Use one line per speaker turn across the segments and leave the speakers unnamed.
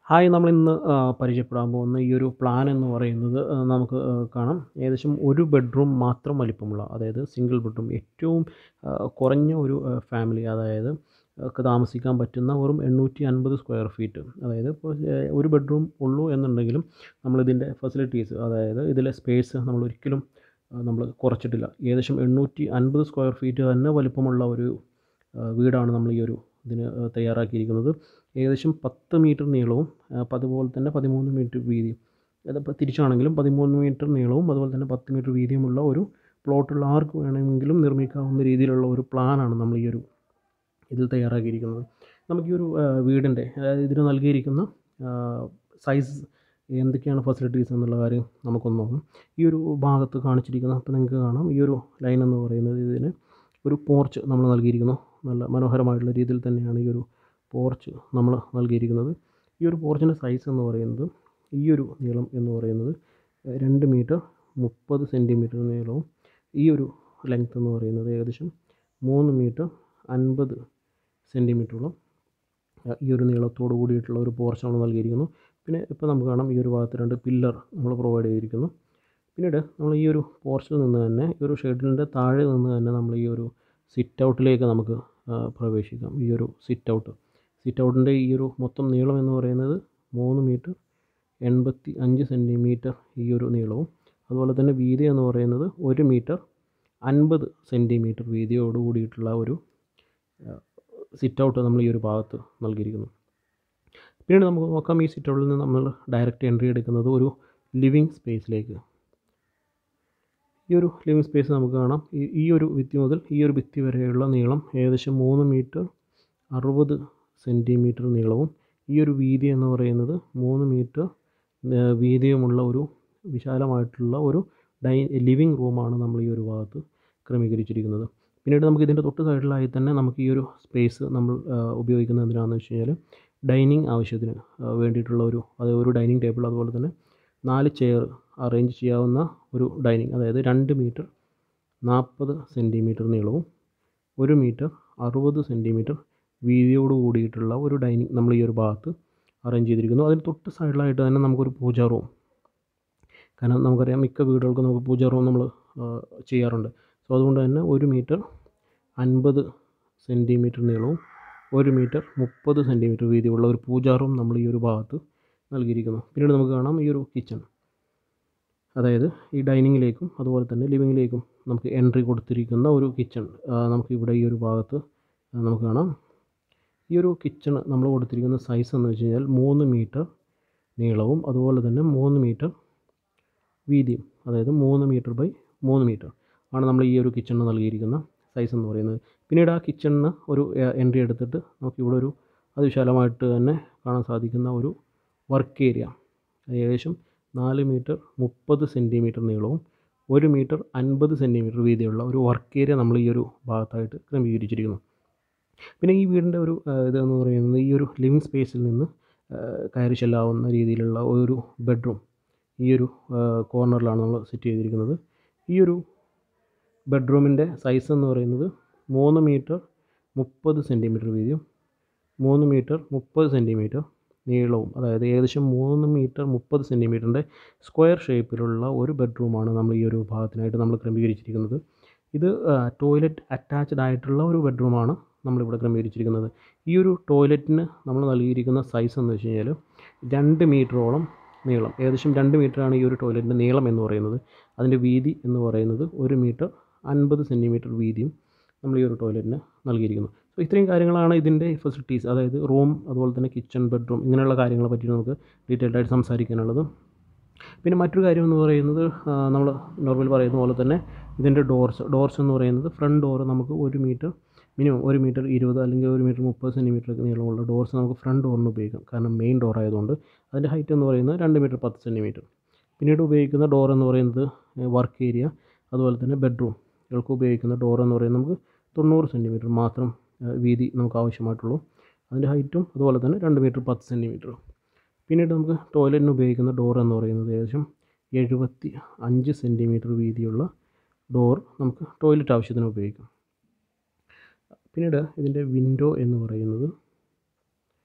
hi നമ്മളിന്ന് പരിചയപ്പെടാൻ പോകുന്ന ഈ ഒരു പ്ലാൻ എന്ന് പറയുന്നത് നമുക്ക് കാണാം ഏകദേശം ഒരു ബെഡ്റൂം മാത്രം വലിപ്പമുള്ള അതായത് സിംഗിൾ ബെഡ്റൂം ഏറ്റവും കുറഞ്ഞ ഒരു ഫാമിലി അതായത് ഒക്കെ താമസിക്കാൻ പറ്റുന്ന വെറും എണ്ണൂറ്റി അൻപത് സ്ക്വയർ ഫീറ്റ് അതായത് ഇപ്പോൾ ഒരു ബെഡ്റൂം ഉള്ളൂ എന്നുണ്ടെങ്കിലും നമ്മളിതിൻ്റെ ഫെസിലിറ്റീസ് അതായത് ഇതിലെ സ്പേസ് നമ്മൾ ഒരിക്കലും നമ്മൾ കുറച്ചിട്ടില്ല ഏകദേശം എണ്ണൂറ്റി അൻപത് സ്ക്വയർ ഫീറ്റ് തന്നെ വലിപ്പമുള്ള ഒരു വീടാണ് നമ്മൾ ഈ ഒരു ഇതിന് തയ്യാറാക്കിയിരിക്കുന്നത് ഏകദേശം പത്ത് മീറ്റർ നീളവും അപ്പോൾ അതുപോലെ തന്നെ പതിമൂന്ന് മീറ്റർ വീതിയും അതിപ്പോൾ തിരിച്ചാണെങ്കിലും പതിമൂന്ന് മീറ്റർ നീളവും അതുപോലെ തന്നെ പത്ത് മീറ്റർ വീതിയുമുള്ള ഒരു പ്ലോട്ടുള്ള ആർക്ക് വേണമെങ്കിലും നിർമ്മിക്കാവുന്ന രീതിയിലുള്ള ഒരു പ്ലാനാണ് നമ്മൾ ഈ ഒരു ഇതിൽ തയ്യാറാക്കിയിരിക്കുന്നത് നമുക്ക് ഈ ഒരു വീടിൻ്റെ അതായത് ഇതിന് നൽകിയിരിക്കുന്ന സൈസ് എന്തൊക്കെയാണ് ഫെസിലിറ്റീസ് എന്നുള്ള കാര്യം നമുക്കൊന്ന് നോക്കാം ഈ ഒരു ഭാഗത്ത് കാണിച്ചിരിക്കുന്ന അപ്പോൾ നിങ്ങൾക്ക് കാണാം ഈ ഒരു ലൈൻ എന്ന് പറയുന്നത് ഇതിന് ഒരു പോർച്ച് നമ്മൾ നൽകിയിരിക്കുന്നു നല്ല മനോഹരമായിട്ടുള്ള രീതിയിൽ തന്നെയാണ് ഈ ഒരു പോർച്ച് നമ്മൾ നൽകിയിരിക്കുന്നത് ഈ ഒരു പോർച്ചിൻ്റെ സൈസ് എന്ന് പറയുന്നത് ഈ ഒരു നീളം എന്ന് പറയുന്നത് രണ്ട് മീറ്റർ മുപ്പത് സെൻറ്റിമീറ്റർ നീളവും ഈ ഒരു ലെങ്ത് എന്ന് പറയുന്നത് ഏകദേശം മൂന്ന് മീറ്റർ അൻപത് സെൻറ്റിമീറ്ററോളം ഈ ഒരു നീളത്തോട് കൂടിയിട്ടുള്ള ഒരു പോർച്ച് നമ്മൾ നൽകിയിരിക്കുന്നു പിന്നെ ഇപ്പോൾ നമുക്ക് കാണാം ഈ ഒരു ഭാഗത്ത് രണ്ട് പില്ലർ നമ്മൾ പ്രൊവൈഡ് ചെയ്തിരിക്കുന്നു പിന്നീട് നമ്മൾ ഈ ഒരു പോർച്ചിൽ നിന്ന് തന്നെ ഈ ഒരു ഷെഡിലിൻ്റെ താഴെ നിന്ന് തന്നെ നമ്മൾ ഈ ഒരു സിറ്റ് ഔട്ടിലേക്ക് നമുക്ക് പ്രവേശിക്കാം ഈ ഒരു സിറ്റ് ഔട്ട് സിറ്റ് ഔട്ടിൻ്റെ ഈ ഒരു മൊത്തം നീളം എന്ന് പറയുന്നത് മൂന്ന് മീറ്റർ എൺപത്തി അഞ്ച് സെൻറ്റിമീറ്റർ ഈ ഒരു നീളവും അതുപോലെ തന്നെ വീതി എന്ന് പറയുന്നത് ഒരു മീറ്റർ അൻപത് സെൻറ്റിമീറ്റർ വീതിയോട് കൂടിയിട്ടുള്ള ഒരു സിറ്റ് ഔട്ട് നമ്മൾ ഈ ഒരു ഭാഗത്ത് നൽകിയിരിക്കുന്നു പിന്നീട് നമുക്ക് നോക്കാം ഈ സിറ്റ് ഔട്ടിൽ നിന്ന് നമ്മൾ ഡയറക്റ്റ് എൻട്രി എടുക്കുന്നത് ഒരു ലിവിങ് സ്പേസിലേക്ക് ഈ ഒരു ലിവിങ് സ്പേസ് നമുക്ക് കാണാം ഈ ഈ ഒരു ഭിത്തി മുതൽ ഈ ഒരു ഭിത്തി വരെയുള്ള നീളം ഏകദേശം മൂന്ന് മീറ്റർ അറുപത് സെൻറ്റിമീറ്റർ നീളവും ഈ ഒരു വീതി എന്ന് പറയുന്നത് മൂന്ന് മീറ്റർ വീതിയുമുള്ള ഒരു വിശാലമായിട്ടുള്ള ഒരു ഡൈ ലിവിങ് റൂമാണ് നമ്മൾ ഈ ഒരു ഭാഗത്ത് ക്രമീകരിച്ചിരിക്കുന്നത് പിന്നീട് നമുക്ക് ഇതിൻ്റെ തൊട്ട് സൈഡിലായി തന്നെ നമുക്ക് ഈ ഒരു സ്പേസ് നമ്മൾ ഉപയോഗിക്കുന്നത് എന്തിനാണെന്ന് വെച്ച് കഴിഞ്ഞാൽ ഡൈനിങ് ആവശ്യത്തിന് വേണ്ടിയിട്ടുള്ള ഒരു അത് ഒരു ഡൈനിങ് ടേബിൾ അതുപോലെ തന്നെ നാല് ചെയർ അറേഞ്ച് ചെയ്യാവുന്ന ഒരു ഡൈനിങ് അതായത് രണ്ട് മീറ്റർ നാൽപ്പത് സെൻറ്റിമീറ്റർ നീളവും ഒരു മീറ്റർ അറുപത് സെൻറ്റിമീറ്റർ വീതിയോട് കൂടിയിട്ടുള്ള ഒരു ഡൈനിങ് നമ്മൾ ഈ ഒരു ഭാഗത്ത് അറേഞ്ച് ചെയ്തിരിക്കുന്നു അതിന് തൊട്ട് സൈഡിലായിട്ട് തന്നെ നമുക്കൊരു പൂജാ റൂം കാരണം നമുക്കറിയാം മിക്ക വീടുകൾക്കും നമുക്ക് പൂജാ റൂം നമ്മൾ ചെയ്യാറുണ്ട് സോ അതുകൊണ്ട് തന്നെ ഒരു മീറ്റർ അൻപത് സെൻറ്റിമീറ്റർ നീളവും ഒരു മീറ്റർ മുപ്പത് സെൻറ്റിമീറ്റർ വീതിയുള്ള ഒരു പൂജാ റൂം നമ്മൾ ഈ ഒരു ഭാഗത്ത് നൽകിയിരിക്കുന്നു പിന്നീട് നമുക്ക് കാണാം ഈ ഒരു കിച്ചൺ അതായത് ഈ ഡൈനിങ്ങിലേക്കും അതുപോലെ തന്നെ ലിവിങ്ങിലേക്കും നമുക്ക് എൻട്രി കൊടുത്തിരിക്കുന്ന ഒരു കിച്ചൺ നമുക്ക് ഇവിടെ ഈ ഒരു ഭാഗത്ത് നമുക്ക് കാണാം ഈ ഒരു കിച്ചൺ നമ്മൾ കൊടുത്തിരിക്കുന്ന സൈസ് എന്ന് വെച്ച് കഴിഞ്ഞാൽ മൂന്ന് മീറ്റർ നീളവും അതുപോലെ തന്നെ മൂന്ന് മീറ്റർ വീതിയും അതായത് മൂന്ന് മീറ്റർ ബൈ മൂന്ന് മീറ്റർ ആണ് നമ്മൾ ഈ ഒരു കിച്ചണിന് നൽകിയിരിക്കുന്ന സൈസ് എന്ന് പറയുന്നത് പിന്നീട് ആ കിച്ചണിന് ഒരു എൻട്രി എടുത്തിട്ട് നമുക്ക് ഇവിടെ ഒരു അതിവിശാലമായിട്ട് തന്നെ കാണാൻ സാധിക്കുന്ന ഒരു വർക്ക് ഏരിയ ഏകദേശം നാല് മീറ്റർ മുപ്പത് സെൻറ്റിമീറ്റർ നീളവും ഒരു മീറ്റർ അൻപത് സെൻറ്റിമീറ്റർ വീതിയുള്ള ഒരു വർക്ക് ഏരിയ നമ്മൾ ഈ ഒരു ഭാഗത്തായിട്ട് ക്രമീകരിച്ചിരിക്കുന്നു പിന്നെ ഈ വീടിൻ്റെ ഒരു ഇതെന്ന് പറയുന്നത് ഈ ഒരു ലിവിങ് സ്പേസിൽ നിന്ന് കയറി ചെല്ലാവുന്ന രീതിയിലുള്ള ഒരു ബെഡ്റൂം ഈ ഒരു കോർണറിലാണ് നമ്മൾ സെറ്റ് ചെയ്തിരിക്കുന്നത് ഈ ഒരു ബെഡ്റൂമിൻ്റെ സൈസ് എന്ന് പറയുന്നത് മൂന്ന് മീറ്റർ മുപ്പത് സെൻറ്റിമീറ്റർ വീതിയും മൂന്ന് മീറ്റർ മുപ്പത് സെൻറ്റിമീറ്റർ നീളവും അതായത് ഏകദേശം മൂന്ന് മീറ്റർ മുപ്പത് സെൻറ്റിമീറ്ററിൻ്റെ സ്ക്വയർ ഷേപ്പിലുള്ള ഒരു ബെഡ്റൂമാണ് നമ്മൾ ഈ ഒരു ഭാഗത്തിനായിട്ട് നമ്മൾ ക്രമീകരിച്ചിരിക്കുന്നത് ഇത് ടോയ്ലറ്റ് അറ്റാച്ച്ഡ് ആയിട്ടുള്ള ഒരു ബെഡ്റൂമാണ് നമ്മളിവിടെ ക്രമീകരിച്ചിരിക്കുന്നത് ഈ ഒരു ടോയ്ലറ്റിന് നമ്മൾ നൽകിയിരിക്കുന്ന സൈസ് എന്ന് വെച്ച് കഴിഞ്ഞാൽ രണ്ട് മീറ്ററോളം നീളം ഏകദേശം രണ്ട് മീറ്ററാണ് ഈ ഒരു ടോയ്ലറ്റിൻ്റെ നീളം എന്ന് പറയുന്നത് അതിൻ്റെ വീതി എന്ന് പറയുന്നത് ഒരു മീറ്റർ അൻപത് സെൻറ്റിമീറ്റർ വീതിയും നമ്മൾ ഈ ഒരു ടോയ്ലറ്റിന് നൽകിയിരിക്കുന്നു സോ ഇത്രയും കാര്യങ്ങളാണ് ഇതിൻ്റെ ഫെസിലിറ്റീസ് അതായത് റൂം അതുപോലെ തന്നെ കിച്ചൺ ബെഡ്റൂം ഇങ്ങനെയുള്ള കാര്യങ്ങളെ പറ്റി നമുക്ക് ഡീറ്റെയിൽഡ് ആയിട്ട് സംസാരിക്കാനുള്ളത് പിന്നെ മറ്റൊരു കാര്യം എന്ന് പറയുന്നത് നമ്മൾ നോർമൽ പറയുന്ന പോലെ തന്നെ ഇതിൻ്റെ ഡോർസ് ഡോർസ് എന്ന് പറയുന്നത് ഫ്രണ്ട് ഡോർ നമുക്ക് ഒരു മീറ്റർ മിനിമം ഒരു മീറ്റർ ഇരുപത് അല്ലെങ്കിൽ ഒരു മീറ്റർ മുപ്പത് സെൻറ്റിമീറ്റർ നീളമുള്ള ഡോർസ് നമുക്ക് ഫ്രണ്ട് ഡോറിന് ഉപയോഗിക്കാം കാരണം മെയിൻ ഡോർ ആയതുകൊണ്ട് അതിൻ്റെ ഹൈറ്റ് എന്ന് പറയുന്നത് രണ്ട് മീറ്റർ പത്ത് സെൻറ്റിമീറ്റർ പിന്നീട് ഉപയോഗിക്കുന്ന ഡോർ എന്ന് പറയുന്നത് വർക്ക് ഏരിയ അതുപോലെ തന്നെ ബെഡ്റൂമുകൾക്ക് ഉപയോഗിക്കുന്ന ഡോർ എന്ന് പറയുന്നത് നമുക്ക് തൊണ്ണൂറ് സെൻറ്റിമീറ്റർ മാത്രം വീതി നമുക്ക് ആവശ്യമായിട്ടുള്ളൂ അതിൻ്റെ ഹൈറ്റും അതുപോലെ തന്നെ രണ്ട് മീറ്റർ പത്ത് സെൻറ്റിമീറ്റർ പിന്നീട് നമുക്ക് ടോയ്ലറ്റിന് ഉപയോഗിക്കുന്ന ഡോർ എന്ന് പറയുന്നത് ഏകദേശം എഴുപത്തി അഞ്ച് സെൻറ്റിമീറ്റർ വീതിയുള്ള ഡോർ നമുക്ക് ടോയ്ലറ്റ് ആവശ്യത്തിന് ഉപയോഗിക്കാം പിന്നീട് ഇതിൻ്റെ വിൻഡോ എന്ന് പറയുന്നത്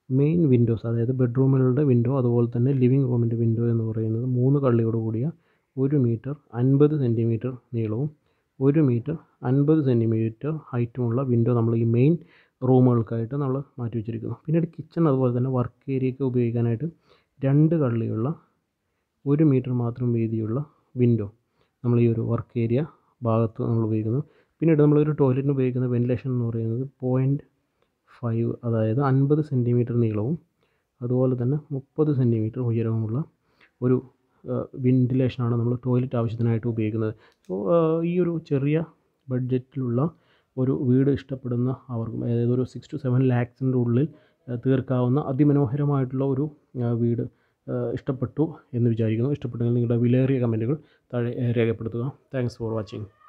മെയിൻ വിൻഡോസ് അതായത് ബെഡ്റൂമുകളുടെ വിൻഡോ അതുപോലെ തന്നെ ലിവിങ് റൂമിൻ്റെ വിൻഡോ എന്ന് പറയുന്നത് മൂന്ന് കള്ളിയോട് കൂടിയ ഒരു മീറ്റർ അൻപത് സെൻറ്റിമീറ്റർ നീളവും ഒരു മീറ്റർ അൻപത് സെൻറ്റിമീറ്റർ ഹൈറ്റുമുള്ള വിൻഡോ നമ്മൾ ഈ മെയിൻ റൂമുകൾക്കായിട്ട് നമ്മൾ മാറ്റി വെച്ചിരിക്കുന്നു പിന്നീട് കിച്ചൺ അതുപോലെ തന്നെ വർക്ക് ഏരിയയ്ക്ക് ഉപയോഗിക്കാനായിട്ട് രണ്ട് കള്ളിയുള്ള ഒരു മീറ്റർ മാത്രം വീതിയുള്ള വിൻഡോ നമ്മൾ ഈ ഒരു വർക്ക് ഏരിയ ഭാഗത്ത് നമ്മൾ ഉപയോഗിക്കുന്നു പിന്നീട് നമ്മളൊരു ടോയ്ലറ്റിന് ഉപയോഗിക്കുന്ന വെന്റിലേഷൻ എന്ന് പറയുന്നത് പോയിൻറ്റ് ഫൈവ് അതായത് അൻപത് സെൻറ്റിമീറ്റർ നീളവും അതുപോലെ തന്നെ മുപ്പത് സെൻറ്റിമീറ്റർ ഉയരവുമുള്ള ഒരു വെന്റിലേഷനാണ് നമ്മൾ ടോയ്ലറ്റ് ആവശ്യത്തിനായിട്ട് ഉപയോഗിക്കുന്നത് സോ ഈ ഒരു ചെറിയ ബഡ്ജറ്റിലുള്ള ഒരു വീട് ഇഷ്ടപ്പെടുന്ന അവർക്കും അതായത് ഒരു സിക്സ് ടു സെവൻ ലാക്സിൻ്റെ ഉള്ളിൽ തീർക്കാവുന്ന അതിമനോഹരമായിട്ടുള്ള ഒരു വീട് ഇഷ്ടപ്പെട്ടു എന്ന് വിചാരിക്കുന്നു ഇഷ്ടപ്പെട്ടെങ്കിൽ നിങ്ങളുടെ വിലയേറിയ കമൻറ്റുകൾ താഴെ രേഖപ്പെടുത്തുക താങ്ക്സ് ഫോർ വാച്ചിങ്